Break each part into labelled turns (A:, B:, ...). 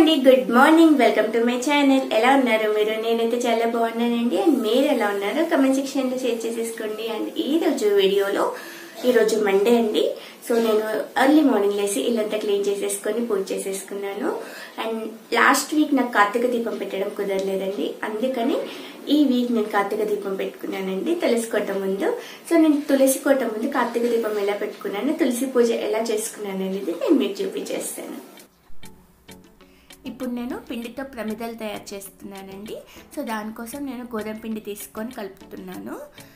A: అండి good morning welcome to my channel ఎలా ఉన్నారు మీరు నేనైతే చాలా బాగున్నానండి అండ్ మీరు ఎలా ఉన్నారు కమెంట్ సెక్షన్ లో షేర్ చేసేసుకోండి అండ్ ఈ రోజు వీడియోలో ఈ రోజు మండే అండి సో నేను ఎర్లీ మార్నింగ్ లేసి ఇల్లంతా క్లీన్ చేసేసుకొని పూజ చేసేసుకున్నాను అండ్ లాస్ట్ వీక్ నాకు కార్తీక దీపం పెట్టడం కుదరలేదండి అందుకని ఈ వీక్ నేను కార్తీక దీపం పెట్టుకున్నానండి తులసి కోట ముందు సో నేను తులసి కోట ముందు కార్తీక దీపం ఎలా పెట్టుకున్నాను తులసి పూజ ఎలా చేసుకున్నాను అనేది నేను మీకు చూపించేస్తాను ఇప్పుడు నేను పిండితో ప్రమిదలు తయారు చేస్తున్నానండి సో దానికోసం నేను గోధుమ పిండి తీసుకొని కలుపుతున్నాను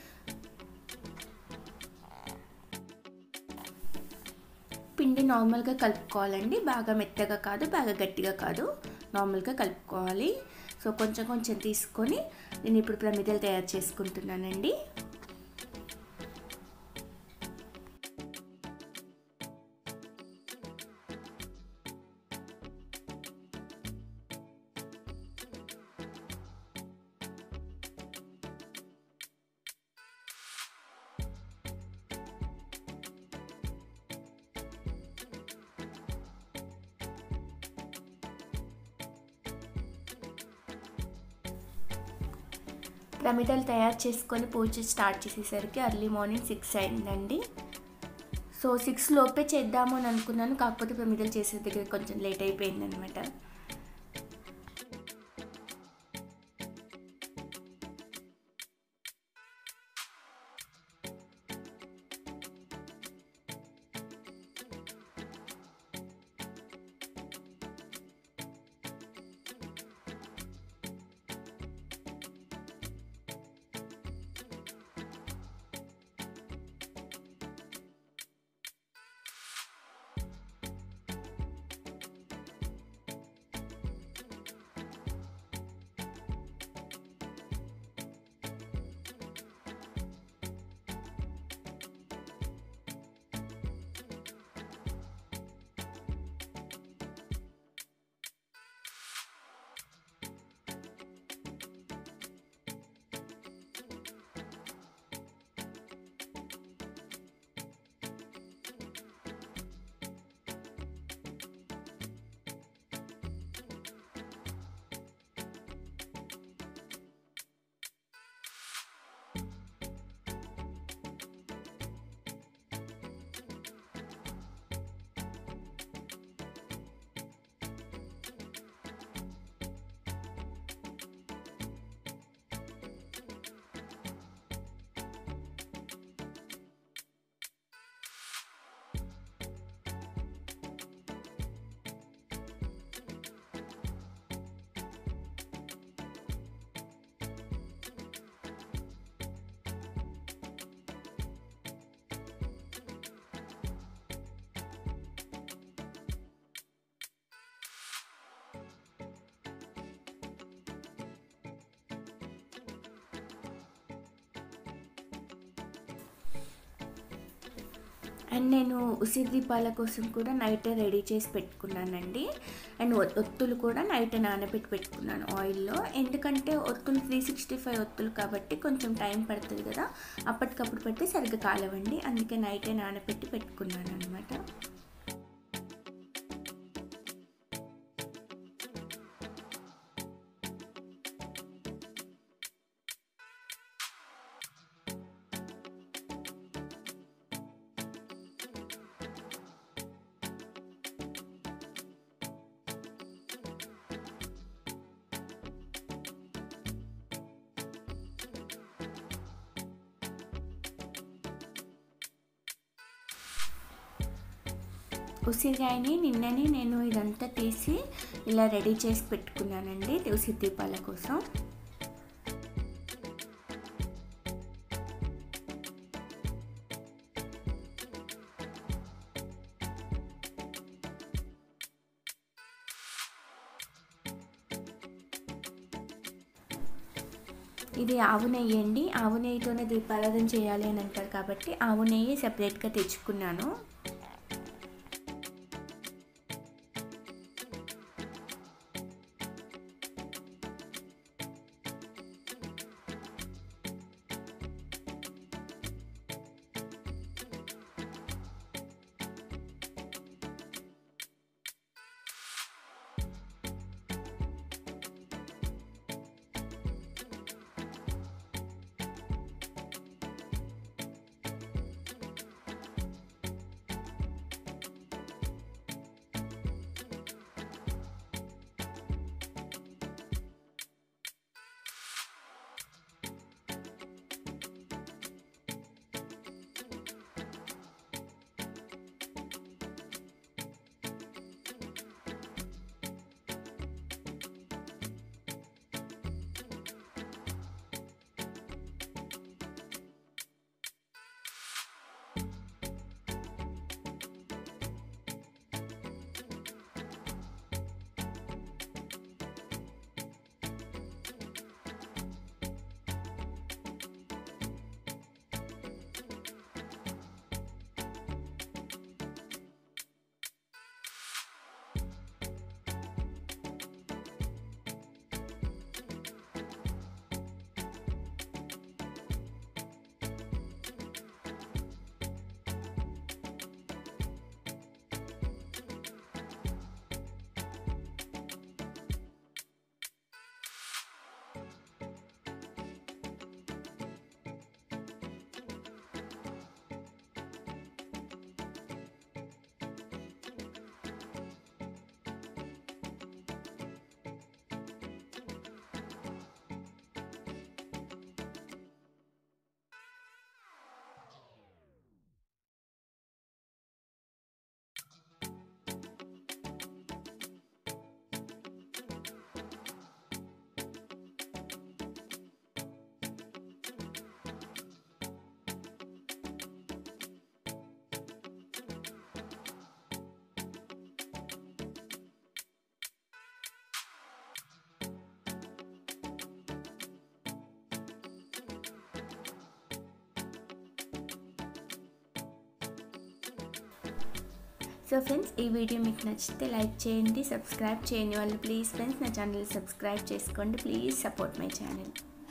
A: పిండి నార్మల్గా కలుపుకోవాలండి బాగా మెత్తగా కాదు బాగా గట్టిగా కాదు నార్మల్గా కలుపుకోవాలి సో కొంచెం కొంచెం తీసుకొని నేను ఇప్పుడు ప్రమిదలు తయారు చేసుకుంటున్నానండి ప్రమిదలు తయారు చేసుకొని పూజ స్టార్ట్ చేసేసరికి ఎర్లీ మార్నింగ్ సిక్స్ అయిందండి సో సిక్స్ లోపే చేద్దాము అని అనుకున్నాను కాకపోతే ప్రమిదలు చేసే దగ్గర కొంచెం లేట్ అయిపోయింది అనమాట అండ్ నేను ఉసిరి దీపాల కోసం కూడా నైట్ రెడీ చేసి పెట్టుకున్నానండి అండ్ ఒత్తులు కూడా నైట్ నానబెట్టి పెట్టుకున్నాను ఆయిల్లో ఎందుకంటే ఒత్తులు త్రీ సిక్స్టీ ఫైవ్ ఒత్తులు కాబట్టి కొంచెం టైం పడుతుంది కదా అప్పటికప్పుడు పెడితే సరిగ్గా కాలవండి అందుకే నైటే నానబెట్టి పెట్టుకున్నాను అనమాట ఉసిరికాయని నిన్ననే నేను ఇదంతా తీసి ఇలా రెడీ చేసి పెట్టుకున్నానండి ఉసిరి దీపాల కోసం ఇది ఆవు నెయ్యి అండి ఆవు నెయ్యితోనే దీపారాధన చేయాలి అని అంటారు కాబట్టి ఆవు నెయ్యి సెపరేట్గా తెచ్చుకున్నాను సో ఫ్రెండ్స్ ఈ వీడియో మీకు నచ్చితే లైక్ చేయండి సబ్స్క్రైబ్ చేయండి వాళ్ళు ప్లీజ్ ఫ్రెండ్స్ నా ఛానల్ సబ్స్క్రైబ్ చేసుకోండి ప్లీజ్ సపోర్ట్ మై ఛానల్